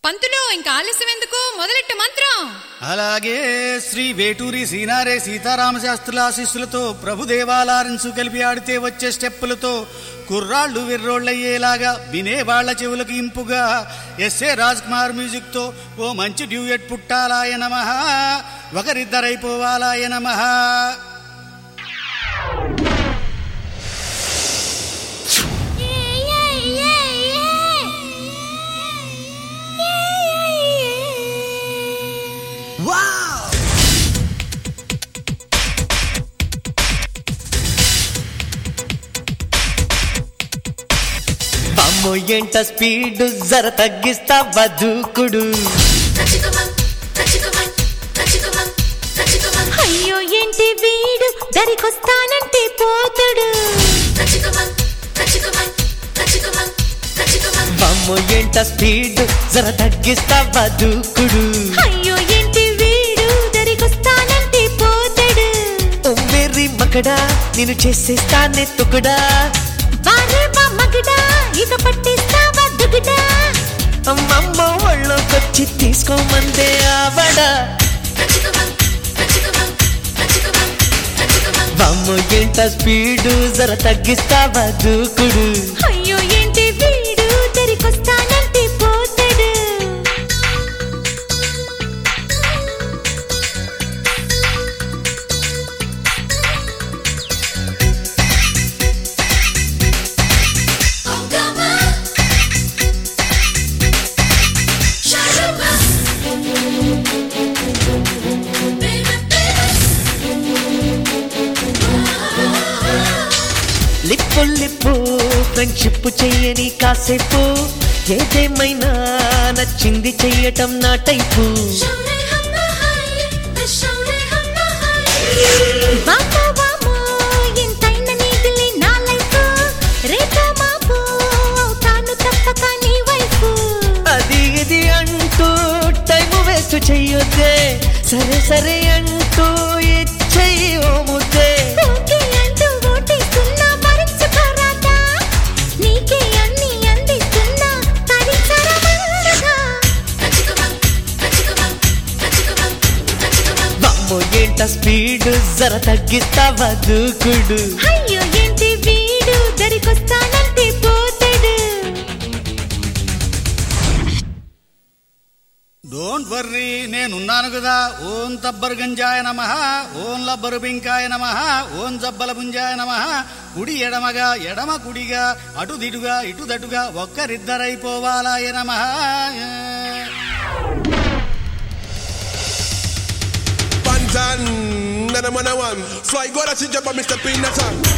పంతులు ఇంకా ఆలస్యం ఎందుకు మొదలెట్టు మంత్రం అలాగే శ్రీ వేటూరి సీనారే సీతారామ శాస్త్రుల ఆశీస్సులతో ప్రభుదేవాలారెన్సు కలిపి ఆడితే వచ్చే స్టెప్పులతో కుర్రాళ్ళు విర్రోళ్ళయ్యేలాగా వినేవాళ్ల చెవులకు ఇంపుగా ఎస్ఏ రాజ్ కుమార్ మ్యూజిక్తో ఓ మంచి డ్యూయట్ పుట్టాలాయ నమ ఒకరిద్దరైపోవాలాయ నమ అమ్మో ఎంట స్పీడ్ జర తగ్గిస్తావా దూకుడు అయ్యో ఏంటి వీడు దరికొస్తానంటే పోతుడు అమ్మో ఎంట స్పీడ్ జర తగ్గిస్తావా దూకుడు అయ్యో ఏంటి వీడు దరికొస్తానంటే పోతాడు ఉమ్మేరి మకడా నేను చేసేస్తానే తుకుడా వారే మగడా ఇక పట్టిస్తావా దుగుడా అమ్మమ్మ ఒళ్ళోకొచ్చి తీసుకోమందే ఆవడా అమ్మో ఎంట స్పీడ్ జర తగ్గిస్తావా దూకుడు అయ్యో ఏంటి వీడు దరికొస్తానంటే పోతాడు లిప్పు లిప్పు ఫ్రెండ్షిప్ చెయ్యని కాసేపు ఏదేమైనా నచ్చింది చెయ్యటం నా టైపు వామో వామో ఎంతైన నీదిలే నా లైఫ్ రేపో మాపో అవుతాను తప్పక నీ వైపు అది ఇది అంటూ టైం వేస్ట్ చెయ్యొద్దే సరే సరే అంటూ ఇచ్చేయి ఓ ముద్దే ఓకే అంటూ ఓటేస్తున్నా మరించుకోరాదా నీకే అన్ని అందిస్తున్నా తరితరమందుగా అమ్మో ఏంట స్పీడ్ జర తగ్గిస్తావా దూకుడు అయ్యో ఏంటి వీడు దరికొస్తానంటే పోతాడు డోంట్ వర్రీ నేనున్నాను కదా ఓం తబ్బరు గంజాయ నమ ఓం లబ్బరు బింకాయ నమ ఓం జబ్బల పుంజాయ నమ కుడి ఎడమగా ఎడమ కుడిగా అటు దిటుగా ఇటు దటుగా ఒక్కరిద్దరైపోవాలాయ నమ Bantan, nana mana one. Fly go that's jump on Mr. Peanut.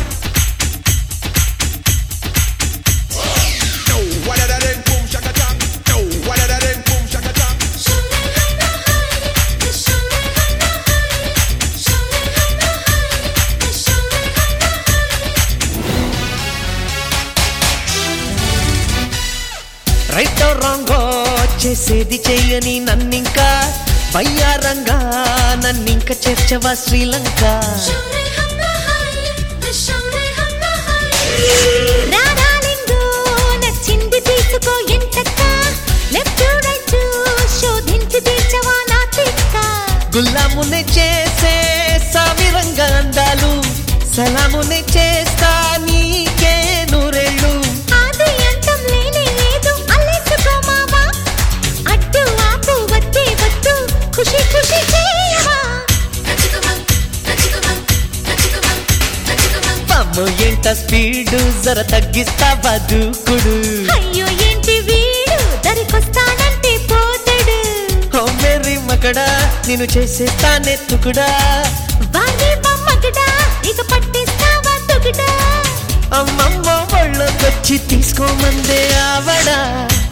Yo, what are that boom shaka chang? Yo, what are that boom shaka chang? Right రాంగో చేసేది చెయ్యని నన్నింకా వయ్యారంగా నన్నింక చేర్చవా శ్రీలంక రారాలింగు నచ్చింది తీసుకో ఎంతక్క లెఫ్ట్ రైట్ శోధించి తీర్చవా నా తిక్క గుల్లామునే చేసే సామిరంగా అందాలు సలామునే చేస్తా నీకే నూరేళ్ళు ఆది అంతం లేనే లేదు అల్లేసుకో మావా అడ్డు ఆపు వద్దే వద్దు ఖుషి ఖుషి చేయవా అమ్మో ఎంట స్పీడు జర తగ్గిస్తావా దూకుడు అయ్యో ఏంటి వీడు దరికొస్తానంటే పోతాడు ఓ మేరీ మకడా నేను చేసేస్తానే తుకుడా వారి మగడా ఇక పట్టిస్తావా దుగుడా అమ్మమ్మ ఒళ్ళోకొచ్చి తీసుకోమందే ఆవడా